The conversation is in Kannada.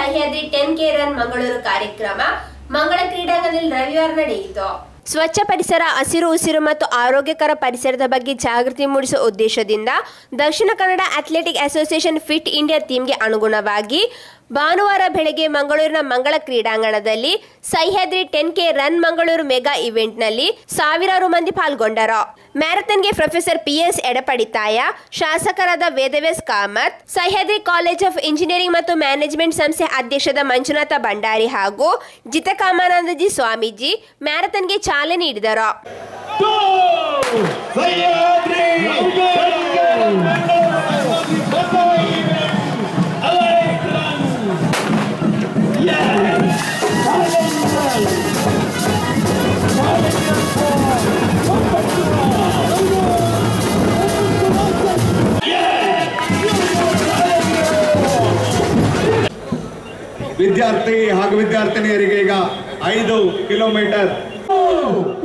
Sahyadri ten K run Mangaluru ಕಾರ್ಯಕ್ರಮ ಮಂಗಳ ಕ್ರೀಡಾಂಗಣದಲ್ಲಿ ರವಿವಾರ ನಡೆಯಿತು ಸ್ವಚ್ಛ ಪರಿಸರ ಹಸಿರು ಉಸಿರು ಮತ್ತು ಆರೋಗ್ಯಕರ ಪರಿಸರದ ಬಗ್ಗೆ ಜಾಗೃತಿ ಮೂಡಿಸುವ ಉದ್ದೇಶದಿಂದ Dakshina Kannada athletic association fit India ಥೀಮ್ಗೆ ಅನುಗುಣವಾಗಿ ಭಾನುವಾರ ಬೆಳಗ್ಗೆ ಮಂಗಳೂರಿನ ಮಂಗಳ ಕ್ರೀಡಾಂಗಣದಲ್ಲಿ Sahyadri ten K run Mangaluru mega ಇವೆಂಟ್ನಲ್ಲಿ ಸಾವಿರಾರು ಮಂದಿ ಪಾಲ್ಗೊಂಡರು ಮ್ಯಾರಥಾನ್ಗೆ ಪ್ರೊಫೆಸರ್ ಪಿ ಎಸ್ ಎಡಪಡಿತಾಯ ಶಾಸಕರಾದ Vedavyas Kamath Sahyadri college of engineering ಮತ್ತು ಮ್ಯಾನೇಜ್ಮೆಂಟ್ ಸಂಸ್ಥೆ ಅಧ್ಯಕ್ಷದ ಮಂಜುನಾಥ ಭಂಡಾರಿ ಹಾಗೂ ಜಿತಕಾಮಾನಂದಜಿ ಸ್ವಾಮೀಜಿ ಮ್ಯಾರಥಾನ್ಗೆ ಚಾಲನೆ ನೀಡಿದರು ಸಹ್ಯಾದ್ರಿ ವಿದ್ಯಾರ್ಥಿ ಹಾಗೂ ವಿದ್ಯಾರ್ಥಿನಿಯರಿಗೆ ಈಗ ಐದು ಕಿಲೋಮೀಟರ್